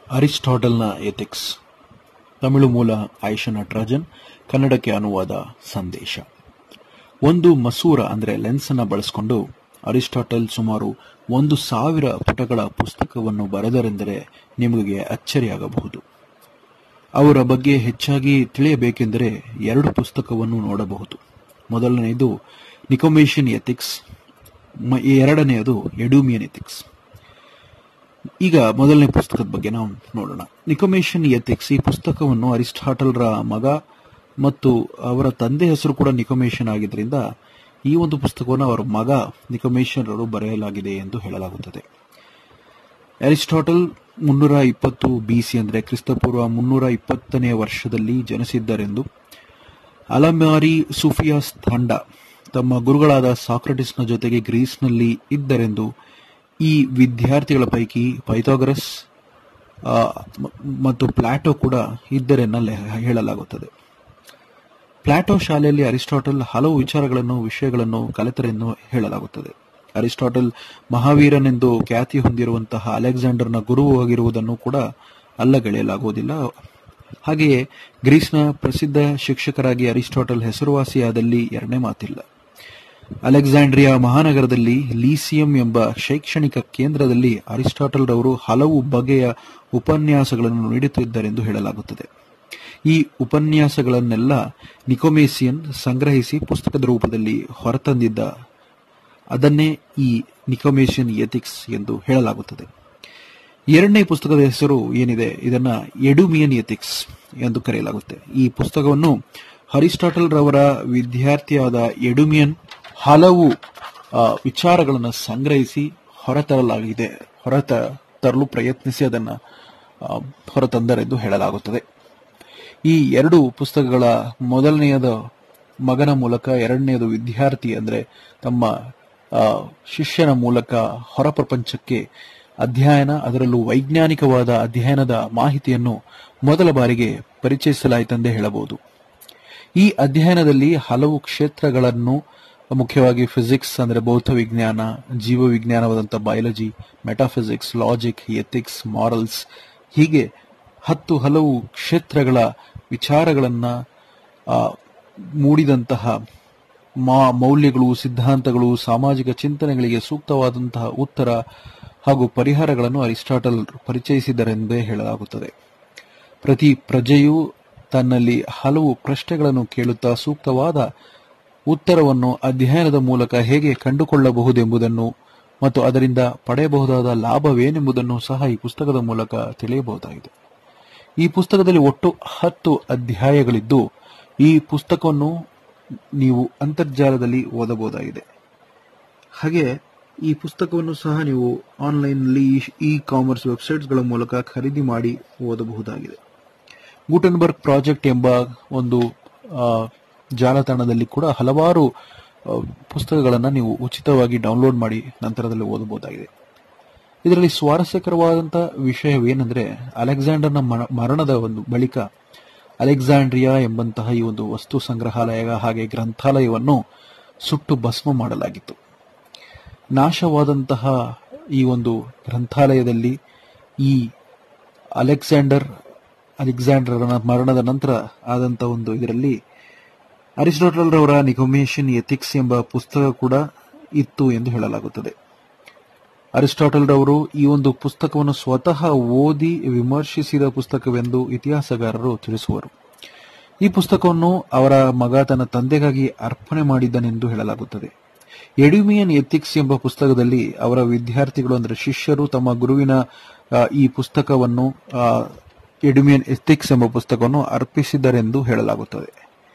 ಅರಿಸ್ಟಾಟಲ್ನ ethics Tamil ಮೂಲ ಆಯುಷ ನಟರಾಜನ್ ಕನ್ನಡಕ್ಕೆ ಅನುವಾದ ಸಂದೇಶ ಒಂದು ಮಸೂರ ಅಂದರೆ ಲೆನ್ಸ್ ಅನ್ನ ಬಳಸಿಕೊಂಡು ಅರಿಸ್ಟಾಟಲ್ ಸುಮಾರು ಒಂದು ಸಾವಿರ ಪುಟಗಳ ಪುಸ್ತಕವನ್ನು ಬರೆದರೆಂದರೆ ನಿಮಗೆ ಅಚ್ಚರಿಯಾಗಬಹುದು ಅವರ ಬಗ್ಗೆ ಹೆಚ್ಚಾಗಿ ತಿಳಿಯಬೇಕೆಂದರೆ ಎರಡು ಪುಸ್ತಕವನ್ನು ನೋಡಬಹುದು ಮೊದಲನೆಯದು ನಿಕೋಮೇಷಿಯನ್ ಎಥಿಕ್ಸ್ ಮ- ಎರಡನೆಯದು ಎಡೂಮಿಯನ್ ಎಥಿಕ್ಸ್ ಈಗ ಮೊದಲನೇ ಪುಸ್ತಕದ ಬಗ್ಗೆ ನಾವು ನೋಡೋಣ ನಿಕೋಮೇಷನ್ ಎಥಿಕ್ಸ್ ಈ ಪುಸ್ತಕವನ್ನು ಅರಿಸ್ಟಾಟಲ್ರ ಮಗ ಮತ್ತು ಅವರ ತಂದೆ ಹೆಸರು ಕೂಡ ನಿಕೋಮೇಷನ್ ಆಗಿದ್ದರಿಂದ ಈ ಒಂದು ಪುಸ್ತಕವನ್ನು ಅವರ ಮಗ ನಿಕೋಮೇಷನ್ ರವರು ಬರೆಯಲಾಗಿದೆ ಎಂದು ಹೇಳಲಾಗುತ್ತದೆ ಅರಿಸ್ಟಾಟಲ್ ಮುನ್ನೂರ ಇಪ್ಪತ್ತು ಬಿಸಿ ಅಂದರೆ ಕ್ರಿಸ್ತಪೂರ್ವ ಮುನ್ನೂರ ಇಪ್ಪತ್ತನೆಯ ವರ್ಷದಲ್ಲಿ ಜನಿಸಿದ್ದರೆಂದು ಅಲಮಾರಿ ಸುಫಿಯಾಸ್ ತಂಡ ತಮ್ಮ ಗುರುಗಳಾದ ಸಾಕ್ರಟಿಸ್ನ ಜೊತೆಗೆ ಗ್ರೀಸ್ನಲ್ಲಿ ಇದ್ದರೆಂದು ಈ ವಿದ್ಯಾರ್ಥಿಗಳ ಪೈಕಿ ಪೈಥಾಗರಸ್ ಆ, ಮ- ಮತ್ತು ಪ್ಲಾಟೋ ಕೂಡ ಇದ್ದರೆನ್ನ ಹೇಳಲಾಗುತ್ತದೆ ಪ್ಲಾಟೋ ಶಾಲೆಯಲ್ಲಿ ಅರಿಸ್ಟಾಟಲ್ ಹಲವು ವಿಚಾರಗಳನ್ನು ವಿಷಯಗಳನ್ನು ಕಲಿತರೆಂದು ಹೇಳಲಾಗುತ್ತದೆ ಅರಿಸ್ಟಾಟಲ್ ಮಹಾವೀರನೆಂದು ಖ್ಯಾತಿ ಹೊಂದಿರುವಂತಹ ಅಲೆಕ್ಸಾಂಡರ್ನ ಗುರುವಾಗಿರುವುದನ್ನು ಕೂಡ ಅಲ್ಲಗೆಳೆಯಲಾಗುವುದಿಲ್ಲ ಹಾಗೆಯೇ ಗ್ರೀಸ್ನ ಪ್ರಸಿದ್ಧ ಶಿಕ್ಷಕರಾಗಿ ಅರಿಸ್ಟಾಟಲ್ ಹೆಸರುವಾಸಿಯಾದಲ್ಲಿ ಎರಡನೇ ಮಾತಿಲ್ಲ ಅಲೆಕ್ಸಾಂಡ್ರಿಯಾ ಮಹಾನಗರದಲ್ಲಿ ಲೀಸಿಯಂ ಎಂಬ ಶೈಕ್ಷಣಿಕ ಕೇಂದ್ರದಲ್ಲಿ ಅರಿಸ್ಟಾಟಲ್ ರವರು ಹಲವು ಬಗೆಯ ಉಪನ್ಯಾಸಗಳನ್ನು ನೀಡುತ್ತಿದ್ದರೆಂದು ಹೇಳಲಾಗುತ್ತದೆ ಈ ಉಪನ್ಯಾಸಗಳನ್ನೆಲ್ಲ ನಿಕೋಮೇಸಿಯನ್ ಸಂಗ್ರಹಿಸಿ ಪುಸ್ತಕದ ರೂಪದಲ್ಲಿ ಹೊರತಂದಿದ್ದ ಅದನ್ನೇ ಈ ನಿಕೋಮೇಷಿಯನ್ ಎಥಿಕ್ಸ್ ಎಂದು ಹೇಳಲಾಗುತ್ತದೆ ಎರಡನೇ ಪುಸ್ತಕದ ಹೆಸರು ಏನಿದೆ ಇದನ್ನ ಎಡುಮಿಯನ್ ಎಥಿಕ್ಸ್ ಎಂದು ಕರೆಯಲಾಗುತ್ತೆ ಈ ಪುಸ್ತಕವನ್ನು ಅರಿಸ್ಟಾಟಲ್ ರವರ ವಿದ್ಯಾರ್ಥಿಯಾದ ಎಡುಮಿಯನ್ ಹಲವು ಆ, ವಿಚಾರಗಳನ್ನು ಸಂಗ್ರಹಿಸಿ ಹೊರತರಲಾಗಿದೆ ಹೊರತ ತರಲು ಪ್ರಯತ್ನಿಸಿ ಅದನ್ನು ಆ, ಹೊರತಂದರೆಂದು ಹೇಳಲಾಗುತ್ತದೆ ಈ ಎರಡು ಪುಸ್ತಕಗಳ ಮೊದಲನೆಯದ ಮಗನ ಮೂಲಕ ಎರಡನೆಯದು ವಿದ್ಯಾರ್ಥಿ ಅಂದ್ರೆ ತಮ್ಮ ಆ, ಶಿಷ್ಯನ ಮೂಲಕ ಹೊರ ಪ್ರಪಂಚಕ್ಕೆ ಅಧ್ಯಯನ ಅದರಲ್ಲೂ ವೈಜ್ಞಾನಿಕವಾದ ಅಧ್ಯಯನದ ಮಾಹಿತಿಯನ್ನು ಮೊದಲ ಬಾರಿಗೆ ಪರಿಚಯಿಸಲಾಯಿತೆಂದೇ ಹೇಳಬಹುದು ಈ ಅಧ್ಯಯನದಲ್ಲಿ ಹಲವು ಕ್ಷೇತ್ರಗಳನ್ನು ಮುಖ್ಯವಾಗಿ ಫಿಸಿಕ್ಸ್ ಅಂದ್ರೆ ಭೌತ ವಿಜ್ಞಾನ ಜೀವ ವಿಜ್ಞಾನವಾದಂಥ biology metaphysics logic ethics morals ಹೀಗೆ ಹತ್ತು ಹಲವು ಕ್ಷೇತ್ರಗಳ ವಿಚಾರಗಳನ್ನ ಆ, ಮೂಡಿದಂತಹ ಮಾ ಮೌಲ್ಯಗಳು ಸಿದ್ಧಾಂತಗಳು ಸಾಮಾಜಿಕ ಚಿಂತನೆಗಳಿಗೆ ಸೂಕ್ತವಾದಂತಹ ಉತ್ತರ ಹಾಗೂ ಪರಿಹಾರಗಳನ್ನು ಅರಿಸ್ಟಾಟಲ್ ಪರಿಚಯಿಸಿದರೆಂದೇ ಹೇಳಲಾಗುತ್ತದೆ ಪ್ರತಿ ಪ್ರಜೆಯು ತನ್ನಲ್ಲಿ ಹಲವು ಪ್ರಶ್ನೆಗಳನ್ನು ಕೇಳುತ್ತಾ ಸೂಕ್ತವಾದ ಉತ್ತರವನ್ನು ಅಧ್ಯಯನದ ಮೂಲಕ ಹೇಗೆ ಕಂಡುಕೊಳ್ಳಬಹುದೆಂಬುದನ್ನು ಮತ್ತು ಅದರಿಂದ ಪಡೆಯಬಹುದಾದ ಲಾಭವೇನೆಂಬುದನ್ನು ಸಹ ಈ ಪುಸ್ತಕದ ಮೂಲಕ ತಿಳಿಯಬಹುದಾಗಿದೆ ಈ ಪುಸ್ತಕದಲ್ಲಿ ಒಟ್ಟು ಹತ್ತು ಅಧ್ಯಾಯಗಳಿದ್ದು ಈ ಪುಸ್ತಕವನ್ನು ನೀವು ಅಂತರ್ಜಾಲದಲ್ಲಿ ಓದಬಹುದಾಗಿದೆ ಹಾಗೆ ಈ ಪುಸ್ತಕವನ್ನು ಸಹ ನೀವು ಆನ್ಲೈನ್ನಲ್ಲಿ ಇ ಕಾಮರ್ಸ್ ವೆಬ್ಸೈಟ್ಸ್ಗಳ ಮೂಲಕ ಖರೀದಿ ಮಾಡಿ ಓದಬಹುದಾಗಿದೆ ಗೂಟನ್ಬರ್ಗ್ ಪ್ರಾಜೆಕ್ಟ್ ಎಂಬ ಒಂದು ಆ, ಜಾಲತಾಣದಲ್ಲಿ ಕೂಡ ಹಲವಾರು ಆ, ಪುಸ್ತಕಗಳನ್ನು ನೀವು ಉಚಿತವಾಗಿ ಡೌನ್ಲೋಡ್ ಮಾಡಿ ನಂತರದಲ್ಲಿ ಓದಬಹುದಾಗಿದೆ ಇದರಲ್ಲಿ ಸ್ವಾರಸ್ಯಕರವಾದಂಥ ವಿಷಯವೇನೆಂದರೆ ಅಲೆಕ್ಸಾಂಡರ್ನ ಮರ- ಮರಣದ ಒಂದು ಬಳಿಕ ಅಲೆಕ್ಸಾಂಡ್ರಿಯಾ ಎಂಬಂತಹ ಈ ಒಂದು ವಸ್ತು ಸಂಗ್ರಹಾಲಯ ಹಾಗೆ ಗ್ರಂಥಾಲಯವನ್ನು ಸುಟ್ಟು ಭಸ್ಮ ಮಾಡಲಾಗಿತ್ತು ನಾಶವಾದಂತಹ ಈ ಒಂದು ಗ್ರಂಥಾಲಯದಲ್ಲಿ ಈ ಅಲೆಕ್ಸಾಂಡರ್ ಅಲೆಕ್ಸಾಂಡರ್ನ ಮರಣದ ನಂತರ ಆದಂತ ಒಂದು ಇದರಲ್ಲಿ ಅರಿಸ್ಟೋಟಲ್ ರವರ ನಿಕೋಮೇಷನ್ ಎಥಿಕ್ಸ್ ಎಂಬ ಪುಸ್ತಕ ಕೂಡ ಇತ್ತು ಎಂದು ಹೇಳಲಾಗುತ್ತದೆ ಅರಿಸ್ಟಾಟಲ್ ರವರು ಈ ಒಂದು ಪುಸ್ತಕವನ್ನು ಸ್ವತಃ ಓದಿ ವಿಮರ್ಶಿಸಿದ ಪುಸ್ತಕವೆಂದು ಇತಿಹಾಸಗಾರರು ತಿಳಿಸುವರು ಈ ಪುಸ್ತಕವನ್ನು ಅವರ ಮಗ ತನ್ನ ತಂದೆಗಾಗಿ ಅರ್ಪಣೆ ಮಾಡಿದ್ದನೆಂದು ಹೇಳಲಾಗುತ್ತದೆ ಎಡ್ಯುಮಿಯನ್ ಎಥಿಕ್ಸ್ ಎಂಬ ಪುಸ್ತಕದಲ್ಲಿ ಅವರ ವಿದ್ಯಾರ್ಥಿಗಳು ಅಂದರೆ ಶಿಷ್ಯರು ತಮ್ಮ ಗುರುವಿನ ಆ, ಈ ಪುಸ್ತಕವನ್ನು ಎಡ್ಯುಮಿಯನ್ ಎಥಿಕ್ಸ್ ಎಂಬ ಪುಸ್ತಕವನ್ನು ಅರ್ಪಿಸಿದರೆಂದು ಹೇಳಲಾಗುತ್ತದೆ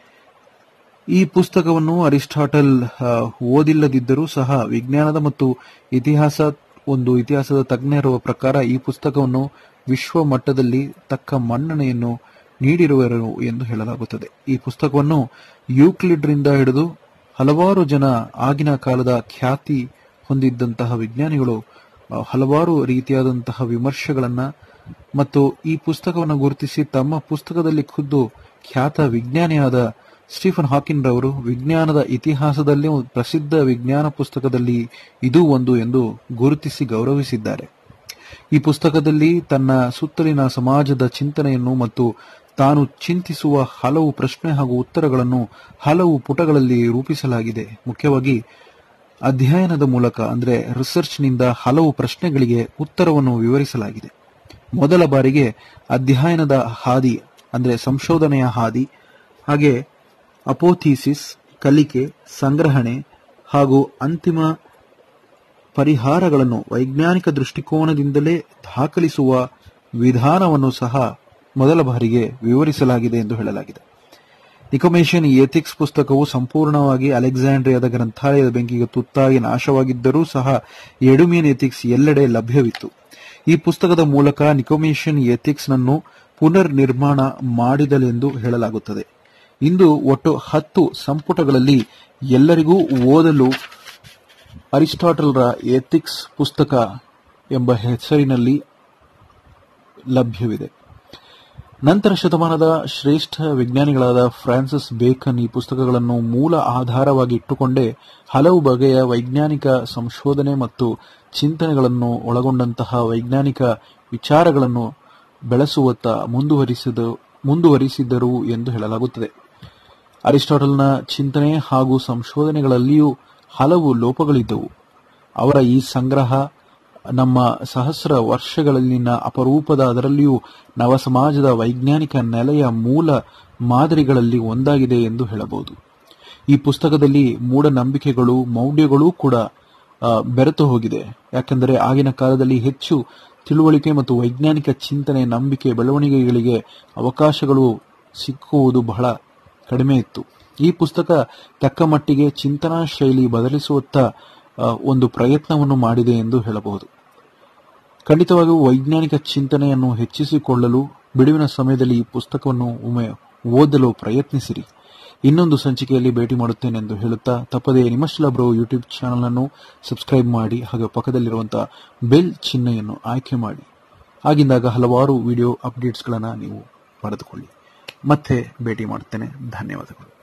ಈ ಪುಸ್ತಕವನ್ನು ಅರಿಸ್ಟಾಟಲ್ ಆ, ಓದಿಲ್ಲದಿದ್ದರೂ ಸಹ ವಿಜ್ಞಾನದ ಮತ್ತು ಇತಿಹಾಸ ಒಂದು ಇತಿಹಾಸದ ತಜ್ಞರ ಪ್ರಕಾರ ಈ ಪುಸ್ತಕವನ್ನು ವಿಶ್ವ ಮಟ್ಟದಲ್ಲಿ ತಕ್ಕ ಮನ್ನಣೆಯನ್ನು ನೀಡಿರುವರು ಎಂದು ಹೇಳಲಾಗುತ್ತದೆ ಈ ಪುಸ್ತಕವನ್ನು ಯೂಕ್ಲಿಡ್ರಿಂದ ಹಿಡಿದು ಹಲವಾರು ಜನ ಆಗಿನ ಕಾಲದ ಖ್ಯಾತಿ ಹೊಂದಿದ್ದಂತಹ ವಿಜ್ಞಾನಿಗಳು ಆ, ಹಲವಾರು ರೀತಿಯಾದಂತಹ ವಿಮರ್ಶೆಗಳನ್ನ ಮತ್ತು ಈ ಪುಸ್ತಕವನ್ನು ಗುರುತಿಸಿ ತಮ್ಮ ಪುಸ್ತಕದಲ್ಲಿ ಖುದ್ದು ಖ್ಯಾತ ವಿಜ್ಞಾನಿಯಾದ ಸ್ಟೀಫನ್ ಹಾಕಿನ್ ರವರು ವಿಜ್ಞಾನದ ಇತಿಹಾಸದಲ್ಲಿ ಒಂದು ಪ್ರಸಿದ್ಧ ವಿಜ್ಞಾನ ಪುಸ್ತಕದಲ್ಲಿ ಇದೂ ಒಂದು ಎಂದು ಗುರುತಿಸಿ ಗೌರವಿಸಿದ್ದಾರೆ ಈ ಪುಸ್ತಕದಲ್ಲಿ ತನ್ನ ಸುತ್ತಲಿನ ಸಮಾಜದ ಚಿಂತನೆಯನ್ನು ಮತ್ತು ತಾನು ಚಿಂತಿಸುವ ಹಲವು ಪ್ರಶ್ನೆ ಹಾಗೂ ಉತ್ತರಗಳನ್ನು ಹಲವು ಪುಟಗಳಲ್ಲಿ ರೂಪಿಸಲಾಗಿದೆ ಮುಖ್ಯವಾಗಿ ಅಧ್ಯಯನದ ಮೂಲಕ ಅಂದ್ರೆ ರಿಸರ್ಚ್ನಿಂದ ಹಲವು ಪ್ರಶ್ನೆಗಳಿಗೆ ಉತ್ತರವನ್ನು ವಿವರಿಸಲಾಗಿದೆ ಮೊದಲ ಬಾರಿಗೆ ಅಧ್ಯಯನದ ಹಾದಿ ಅಂದ್ರೆ ಸಂಶೋಧನೆಯ ಹಾದಿ ಹಾಗೆ ಅಪೋಥೀಸಿಸ್ ಕಲಿಕೆ ಸಂಗ್ರಹಣೆ ಹಾಗೂ ಅಂತಿಮ ಪರಿಹಾರಗಳನ್ನು ವೈಜ್ಞಾನಿಕ ದೃಷ್ಟಿಕೋನದಿಂದಲೇ ದಾಖಲಿಸುವ ವಿಧಾನವನ್ನು ಸಹ ಮೊದಲ ಬಾರಿಗೆ ವಿವರಿಸಲಾಗಿದೆ ಎಂದು ಹೇಳಲಾಗಿದೆ ನಿಕೋಮೇಷನ್ ಎಥಿಕ್ಸ್ ಪುಸ್ತಕವು ಸಂಪೂರ್ಣವಾಗಿ ಅಲೆಕ್ಸಾಂಡ್ರಿಯಾದ ಗ್ರಂಥಾಲಯದ ಬೆಂಕಿಗೆ ತುತ್ತಾಗಿ ನಾಶವಾಗಿದ್ದರೂ ಸಹ ಎಡುಮಿಯನ್ ಎಥಿಕ್ಸ್ ಎಲ್ಲೆಡೆ ಲಭ್ಯವಿತ್ತು ಈ ಪುಸ್ತಕದ ಮೂಲಕ ನಿಕೋಮೇಷನ್ ಎಥಿಕ್ಸ್ ನನ್ನು ಪುನರ್ ನಿರ್ಮಾಣ ಮಾಡಿದಲೆಂದು ಹೇಳಲಾಗುತ್ತದೆ ಇಂದು ಒಟ್ಟು ಹತ್ತು ಸಂಪುಟಗಳಲ್ಲಿ ಎಲ್ಲರಿಗೂ ಓದಲು ಅರಿಸ್ಟಾಟಲ್ರ ಎಥಿಕ್ಸ್ ಪುಸ್ತಕ ಎಂಬ ಹೆಸರಿನಲ್ಲಿ ಲಭ್ಯವಿದೆ ನಂತರ ಶತಮಾನದ ಶ್ರೇಷ್ಠ ವಿಜ್ಞಾನಿಗಳಾದ ಫ್ರಾನ್ಸಿಸ್ ಬೇಕನ್ ಈ ಪುಸ್ತಕಗಳನ್ನು ಮೂಲ ಆಧಾರವಾಗಿ ಇಟ್ಟುಕೊಂಡೇ ಹಲವು ಬಗೆಯ ವೈಜ್ಞಾನಿಕ ಸಂಶೋಧನೆ ಮತ್ತು ಚಿಂತನೆಗಳನ್ನು ಒಳಗೊಂಡಂತಹ ವೈಜ್ಞಾನಿಕ ವಿಚಾರಗಳನ್ನು ಬೆಳೆಸುವತ್ತ ಮುಂದುವರಿಸಿದ ಮುಂದುವರಿಸಿದರು ಎಂದು ಹೇಳಲಾಗುತ್ತದೆ ಅರಿಸ್ಟಾಟಲ್ನ ಚಿಂತನೆ ಹಾಗೂ ಸಂಶೋಧನೆಗಳಲ್ಲಿಯೂ ಹಲವು ಲೋಪಗಳಿದ್ದವು ಅವರ ಈ ಸಂಗ್ರಹ ನಮ್ಮ ಸಹಸ್ರ ವರ್ಷಗಳಲ್ಲಿನ ಅಪರೂಪದ ಅದರಲ್ಲಿಯೂ ನವ ಸಮಾಜದ ವೈಜ್ಞಾನಿಕ ನೆಲೆಯ ಮೂಲ ಮಾದರಿಗಳಲ್ಲಿ ಒಂದಾಗಿದೆ ಎಂದು ಹೇಳಬಹುದು ಈ ಪುಸ್ತಕದಲ್ಲಿ ಮೂಢನಂಬಿಕೆಗಳು ಮೌಢ್ಯಗಳೂ ಕೂಡ ಆ, ಬೆರೆತು ಹೋಗಿದೆ ಯಾಕೆಂದರೆ ಆಗಿನ ಕಾಲದಲ್ಲಿ ಹೆಚ್ಚು ತಿಳುವಳಿಕೆ ಮತ್ತು ವೈಜ್ಞಾನಿಕ ಚಿಂತನೆ ನಂಬಿಕೆ ಬೆಳವಣಿಗೆಗಳಿಗೆ ಅವಕಾಶಗಳು ಸಿಕ್ಕುವುದು ಬಹಳ ಕಡಿಮೆ ಇತ್ತು ಈ ಪುಸ್ತಕ ತಕ್ಕ ಮಟ್ಟಿಗೆ ಚಿಂತನಾ ಶೈಲಿ ಬದಲಿಸುವತ್ತ ಆ, ಒಂದು ಪ್ರಯತ್ನವನ್ನು ಮಾಡಿದೆ ಎಂದು ಹೇಳಬಹುದು ಖಂಡಿತವಾಗಿಯೂ ವೈಜ್ಞಾನಿಕ ಚಿಂತನೆಯನ್ನು ಹೆಚ್ಚಿಸಿಕೊಳ್ಳಲು ಬಿಡುವಿನ ಸಮಯದಲ್ಲಿ ಈ ಪುಸ್ತಕವನ್ನು ಒಮ್ಮೆ ಓದಲು ಪ್ರಯತ್ನಿಸಿರಿ ಇನ್ನೊಂದು ಸಂಚಿಕೆಯಲ್ಲಿ ಭೇಟಿ ಮಾಡುತ್ತೇನೆಂದು ಹೇಳುತ್ತಾ ತಪ್ಪದೇ ನಿಮ್ಮಷ್ಟಲ ಬ್ರೋ ಯೂಟ್ಯೂಬ್ ಚಾನಲ್ ಅನ್ನು ಸಬ್ಸ್ಕ್ರೈಬ್ ಮಾಡಿ ಹಾಗೂ ಪಕ್ಕದಲ್ಲಿರುವಂತಹ ಬೆಲ್ ಚಿಹ್ನೆಯನ್ನು ಆಯ್ಕೆ ಮಾಡಿ ಆಗಿಂದಾಗ ಹಲವಾರು ವಿಡಿಯೋ ಅಪ್ಡೇಟ್ಸ್ಗಳನ್ನು ನೀವು ಪಡೆದುಕೊಳ್ಳಿ ಮತ್ತೆ ಭೇಟಿ ಮಾಡುತ್ತೇನೆ ಧನ್ಯವಾದಗಳು